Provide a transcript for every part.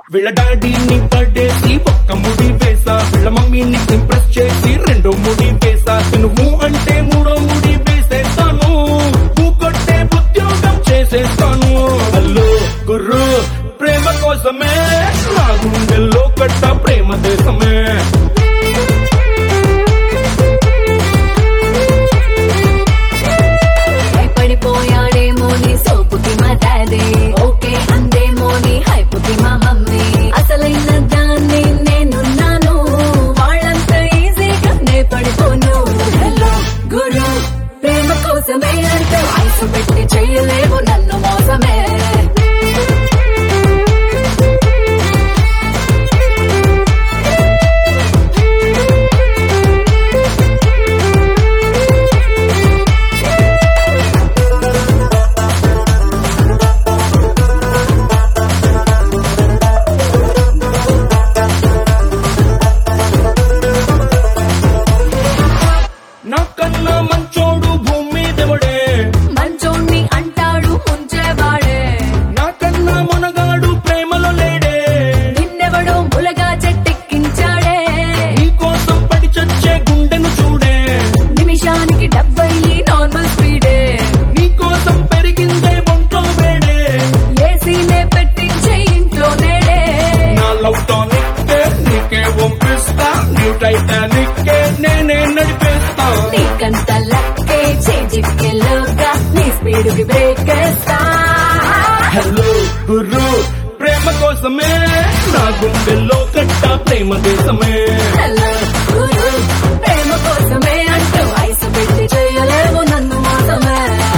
వీళ్ళ డాడీని పడేసి ఒక్క ముడి వేసా వీళ్ళ మమ్మీని ఇంప్రెస్ చేసి రెండో ముడి వేసా నువ్వు అంటే మూడో ముడి వేసేస్తాను నువ్వు కొట్టే ఉద్యోగం చేసేస్తాను హలో గుర్రు ప్రేమ కోసమే నా గుండెల్లో కట్ట ప్రేమ దేశమే భయపడిపోయాడేమో నీ సోపుకి మా డాడీ ఓకే అందేమో నీ హైపుకి మా మమ్మీ అసలైన దాన్ని నేనున్నాను వాళ్ళంత ఈజీగా నే పడిపోను హలో గురు ప్రేమ కోసమే అంటే ఐసు పెట్టి చేయలేవు నన్ను మోసమే నాకన్నా మంచోడు భూమి దేవుడే మంచోణ్ణి అంటాడు ముంచేవాడే నాకన్నా మునగాడు ప్రేమలో లేడే నిన్నెవడో ములగా చెట్టెక్కించాడే నీ కోసం పడి చచ్చే గుండెను చూడే నిమిషానికి డెబ్బై నార్మల్ స్పీడే నీ కోసం పెరిగిందే ఒంట్లో వేడే ఏసీనే పెట్టించే ఇంట్లో నేడే నా లవ్ టానిక్ నీకే పంపిస్తా న్యూ టైటానిక్ నేనే నడిపేస్తా నీకంత లక్కే చేజిక్కెలోగా నీ స్పీడ్ కి బ్రేక్ వేస్తా హలో గురు ప్రేమ కోసమే నా గుండెల్లో కట్ట ప్రేమ దేశమే హలో గురు ప్రేమ కోసమే అంటూ ఐసు పెట్టి చేయలేవు నన్ను మోసమే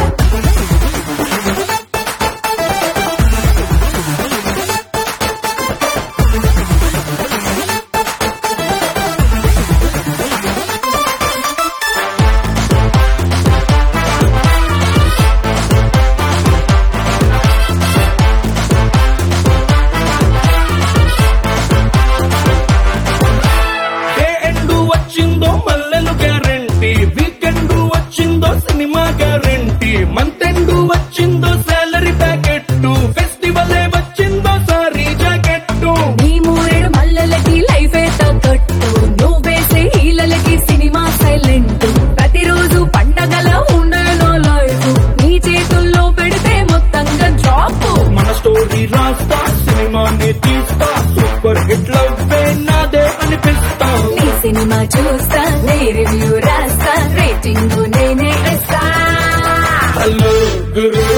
డే ఎండు వచ్చిందో మల్లెలు గ్యారంటీ వీకెండ్ వచ్చిందో సినిమా గ్యారంటీ మంత్ ఎండు వచ్చిందో సాలరీ ప్యాకెట్ ఫెస్టివల్ వచ్చిందో సారీ జాకెట్ నీ మూరెడు మల్లెలకి లైఫే తగ్గట్టు నువ్వేసే హీలలకి సినిమా సైలెంట్ ప్రతిరోజు పండగల ఉండేలో లైఫ్ నీ చేతుల్లో పెడితే మొత్తంగా డ్రాప్ మన స్టోరీ రాస్తా సినిమాని తీస్తా సూపర్ హిట్ లవ్వే నాదే అనిపిస్తా నీ సినిమా చూస్తా నీ రివ్యూ రాస్తా రేటింగ్ నేనే ఇస్తా హలో గురు